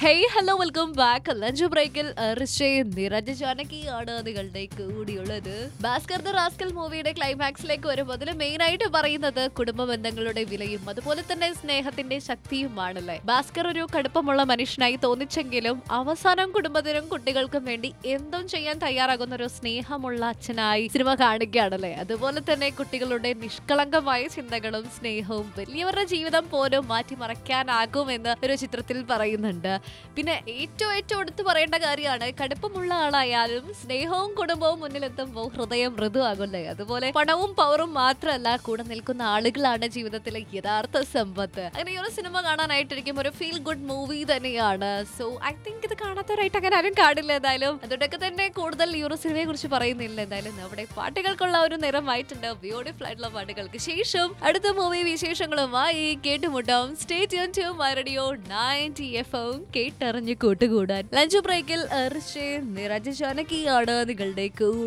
hey hello welcome back lunch ബ്രേക്കിൽ റിഷയും നിരഞ്ജ ജാനകിയാണ് നിങ്ങളുടെ കൂടിയുള്ളത് ഭാസ്കർ ദ റാസ്കൽ മൂവിയുടെ ക്ലൈമാക്സിലേക്ക് വരുമ്പോൾ അതിൽ മെയിൻ ആയിട്ട് പറയുന്നത് കുടുംബ ബന്ധങ്ങളുടെ വിലയും അതുപോലെ തന്നെ സ്നേഹത്തിന്റെ ശക്തിയുമാണല്ലേ ഭാസ്കർ ഒരു കടുപ്പമുള്ള മനുഷ്യനായി തോന്നിച്ചെങ്കിലും അവസാനം കുടുംബത്തിനും കുട്ടികൾക്കും വേണ്ടി എന്തും ചെയ്യാൻ തയ്യാറാകുന്ന ഒരു സ്നേഹമുള്ള അച്ഛനായി സിനിമ കാണിക്കുകയാണല്ലേ അതുപോലെ തന്നെ കുട്ടികളുടെ നിഷ്കളങ്കമായ ചിന്തകളും സ്നേഹവും വലിയവരുടെ ജീവിതം പോലും മാറ്റിമറയ്ക്കാനാകുമെന്ന് ഒരു ചിത്രത്തിൽ പറയുന്നുണ്ട് പിന്നെ ഏറ്റവും ഏറ്റവും എടുത്തു പറയേണ്ട കാര്യമാണ് കടുപ്പമുള്ള ആളായാലും സ്നേഹവും കുടുംബവും മുന്നിലെത്തുമ്പോൾ ഹൃദയം മൃദുവാകുമല്ലേ അതുപോലെ പണവും പവറും മാത്രമല്ല കൂടെ നിൽക്കുന്ന ആളുകളാണ് ജീവിതത്തിലെ യഥാർത്ഥ സമ്പത്ത് അങ്ങനെ ഈ ഒരു സിനിമ കാണാനായിട്ടിരിക്കും ഒരു ഫീൽ ഗുഡ് മൂവി തന്നെയാണ് സോ ഐ തിങ്ക് ഇത് കാണാത്തവരായിട്ട് അങ്ങനെ ആരും കാണില്ല എന്തായാലും അതുകൊണ്ടൊക്കെ തന്നെ കൂടുതൽ ഈ ഒരു സിനിമയെ കുറിച്ച് പറയുന്നില്ല എന്തായാലും നമ്മുടെ പാട്ടുകൾക്കുള്ള ഒരു നിറമായിട്ടുണ്ട് ബ്യൂട്ടിഫുൾ ആയിട്ടുള്ള പാട്ടുകൾക്ക് ശേഷം അടുത്ത മൂവി വിശേഷങ്ങളുമായി കേട്ടുമുട്ടാം stay tune to my radio ninety F M കേട്ടറിഞ്ഞ് കൂട്ടുകൂടാൻ ലഞ്ച് ബ്രേക്കിൽ നിരഞ്ജ ജാനകിയാണ് നിങ്ങളുടെ കൂടെ